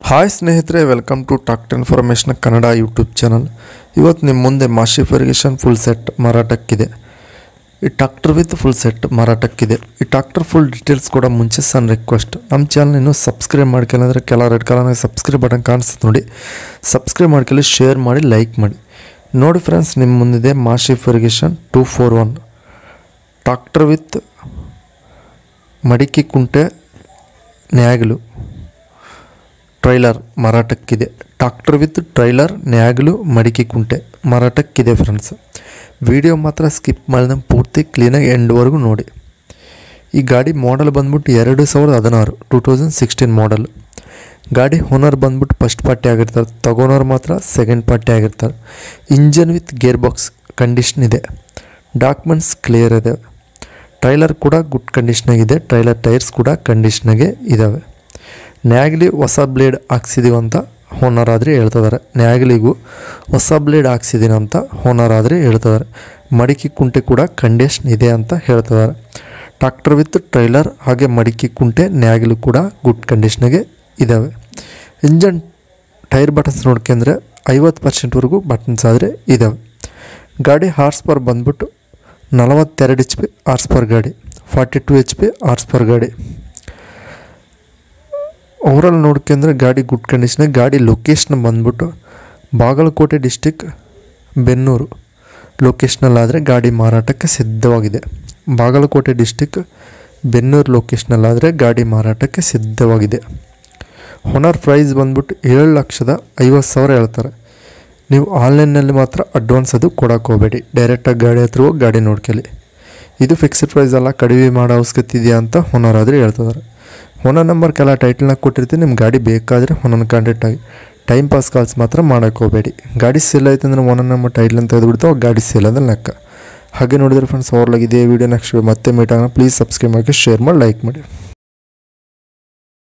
hi ಸ್ನೇಹಿತರೆ welcome to tact information Kannada YouTube channel ಇವತ್ತು ನಿಮ್ಮ ಮುಂದೆ ಮಾಶಿಫ್ ಇರಿಗೇಷನ್ ಫುಲ್ ಸೆಟ್ ಮಾರಾಟಕ್ಕಿದೆ ಈ ಟ್ರಾಕ್ಟರ್ ವಿತ್ ಫುಲ್ ಸೆಟ್ ಮಾರಾಟಕ್ಕಿದೆ ಈ ಟ್ರಾಕ್ಟರ್ ಫುಲ್ ಡೀಟೇಲ್ಸ್ ಕೂಡ ಮುಂಚೆ ಸಣ್ಣ ರಿಕ್ವೆಸ್ಟ್ ನಮ್ಮ ಚಾನಲ್ ಇನ್ನೂ ಸಬ್ಸ್ಕ್ರೈಬ್ ಮಾಡ್ಕೊಳ್ಳಂದ್ರೆ ಕೆಲ ರೆಡ್ ಕಲರ್ನಾಗ ಸಬ್ಸ್ಕ್ರೈಬ್ ಬಟನ್ ಕಾಣಿಸ್ತದೆ ನೋಡಿ ಸಬ್ಸ್ಕ್ರೈಬ್ ಮಾಡ್ಕೊಳ್ಳಿ ಶೇರ್ ಮಾಡಿ ಲೈಕ್ ಮಾಡಿ ನೋಡಿ ಫ್ರೆಂಡ್ಸ್ ನಿಮ್ಮ ಮುಂದಿದೆ ಮಾಶಿಫ್ irrigation two four one tractor with ಮಡಿಕೆ ಕುಂಟೆ ನ್ಯಾಗಲು ಟ್ರೈಲರ್ ಮಾರಾಟಕ್ಕಿದೆ ಟ್ರಾಕ್ಟರ್ ವಿತ್ ಟ್ರೈಲರ್ ನ್ಯಾಗಲು ಮಡಿಕೆ ಕುಂಟೆ ಮಾರಾಟಕ್ಕಿದೆ ಫ್ರೆಂಡ್ಸ್ ವಿಡಿಯೋ ಮಾತ್ರ ಸ್ಕಿಪ್ ಮಾಡಿದ ಪೂರ್ತಿ ಕ್ಲೀನಾಗಿ ಎಂಡ್ವರೆಗೂ ನೋಡಿ ಈ ಗಾಡಿ ಮಾಡಲ್ ಬಂದ್ಬಿಟ್ಟು ಎರಡು ಸಾವಿರದ ಹದಿನಾರು ಟೂ ತೌಸಂಡ್ ಸಿಕ್ಸ್ಟೀನ್ ಮಾಡಲ್ ಗಾಡಿ ಓನರ್ ಬಂದ್ಬಿಟ್ಟು ಫಸ್ಟ್ ಪಾರ್ಟಿ ಆಗಿರ್ತಾರೆ ತಗೊಳೋರು ಮಾತ್ರ ಸೆಕೆಂಡ್ ಪಾರ್ಟಿ ಆಗಿರ್ತಾರೆ engine with gear box condition ಇದೆ ಡಾಕ್ಯುಮೆಂಟ್ಸ್ ಕ್ಲಿಯರ್ ಇದೆ ಟ್ರೈಲರ್ ಕೂಡ ಗುಡ್ ಕಂಡೀಷ್ನಾಗಿದೆ ಟ್ರೈಲರ್ ಟೈರ್ಸ್ ಕೂಡ ಕಂಡೀಷ್ನಾಗೆ ಇದ್ದಾವೆ ನ್ಯಾಗ್ಲಿ ಹೊಸ ಬ್ಲೇಡ್ ಹಾಕ್ಸಿದೀವಿ ಅಂತ ಓನರ್ ಆದರೆ ಹೇಳ್ತಿದ್ದಾರೆ ನ್ಯಾಗ್ಲಿಗೂ ಹೊಸ ಬ್ಲೇಡ್ ಹಾಕ್ಸಿದೀನಿ ಅಂತ ಓನರ್ ಆದರೆ ಹೇಳ್ತಿದ್ದಾರೆ ಮಡಿಕೆ ಕುಂಟೆ ಕೂಡ ಕಂಡೀಷನ್ ಇದೆ ಅಂತ ಹೇಳ್ತಿದ್ದಾರೆ ಟ್ರಾಕ್ಟರ್ ವಿತ್ ಟ್ರೈಲರ್ ಹಾಗೆ ಮಡಿಕೆ ಕುಂಟೆ ನ್ಯಾಗ್ಲು ಕೂಡ ಗುಡ್ ಕಂಡೀಷ್ನಾಗೆ ಇದ್ದಾವೆ ಇಂಜನ್ ಟೈರ್ ಬಟನ್ಸ್ ನೋಡ್ಕೊಂಡ್ರೆ ಐವತ್ತು ಪರ್ಸೆಂಟ್ವರೆಗೂ ಬಟನ್ಸ್ ಆದರೆ ಇದ್ದಾವೆ ಗಾಡಿ ಹಾರ್ಸ್ ಪರ್ ಬಂದ್ಬಿಟ್ಟು ನಲವತ್ತೆರಡು ಎಚ್ ಪಿ ಹಾರ್ಸ್ ಪರ್ ಗಾಡಿ forty two H P horsepower ಗಾಡಿ ಓವರಾಲ್ ನೋಡ್ಕೊಂಡ್ರೆ ಗಾಡಿ ಗುಡ್ ಕಂಡೀಷನ್ ಗಾಡಿ ಲೊಕೇಶನ್ ಬಂದ್ಬಿಟ್ಟು ಬಾಗಲಕೋಟೆ ಡಿಸ್ಟಿಕ್ ಬೆನ್ನೂರು ಲೊಕೇಶ್ನಲ್ಲಾದರೆ ಗಾಡಿ ಮಾರಾಟಕ್ಕೆ ಸಿದ್ಧವಾಗಿದೆ ಬಾಗಲಕೋಟೆ ಡಿಸ್ಟಿಕ್ ಬೆನ್ನೂರು ಲೊಕೇಶ್ನಲ್ಲಾದರೆ ಗಾಡಿ ಮಾರಾಟಕ್ಕೆ ಸಿದ್ಧವಾಗಿದೆ ಹೊನರ್ ಪ್ರೈಸ್ ಬಂದ್ಬಿಟ್ಟು ಏಳು ಲಕ್ಷದ ಐವತ್ತು ಸಾವಿರ ಹೇಳ್ತಾರೆ ನೀವು ಆನ್ಲೈನ್ನಲ್ಲಿ ಮಾತ್ರ ಅಡ್ವಾನ್ಸ್ ಅದು ಕೊಡೋಕೆ ಹೋಗಬೇಡಿ ಡೈರೆಕ್ಟಾಗಿ ಗಾಡಿ ಹತ್ರ ಹೋಗಿ ಗಾಡಿ ನೋಡ್ಕೊಳ್ಳಿ ಇದು ಫಿಕ್ಸ್ಡ್ ಪ್ರೈಸ್ ಅಲ್ಲ ಕಡಿಮೆ ಮಾಡೋ ಅವಶ್ಯಕತೆ ಇದೆಯಾ ಅಂತ ಹೊನರ್ ಆದರೆ ಹೇಳ್ತಿದ್ದಾರೆ ಓನರ್ ನಂಬರ್ ಕೆಲ ಟೈಟಲ್ನಾಗ ಕೊಟ್ಟಿರ್ತೀನಿ ನಿಮ್ಮ ಗಾಡಿ ಬೇಕಾದರೆ ಒಂದೊಂದು ಕಾಂಟ್ಯಾಕ್ಟ್ ಆಗಿ ಟೈಮ್ ಪಾಸ್ ಕಾಲ್ಸ್ ಮಾತ್ರ ಮಾಡೋಕೆ ಹೋಗಬೇಡಿ ಗಾಡಿ ಸೇಲ್ ಆಯ್ತು ಅಂದ್ರೆ ಓನರ್ ನಂಬರ್ ಟೈಟ್ಲ್ ಅಂತ ತೆಗೆದುಬಿಡ್ತಾವೆ ಗಾಡಿ ಸೇಲ್ ಅಂದ್ರೆ ಲೆಕ್ಕ ಹಾಗೆ ನೋಡಿದ್ರೆ ಫ್ರೆಂಡ್ಸ್ ಅವ್ರಲಾಗಿದೆ ವಿಡಿಯೋ ನೆಕ್ಸ್ಟ್ ಮತ್ತೆ ಮೀಟ್ ಆಗೋಣ ಪ್ಲೀಸ್ ಸಬ್ಸ್ಕ್ರೈಬ್ ಮಾಡಿ ಶೇರ್ ಮಾಡಿ ಲೈಕ್ ಮಾಡಿ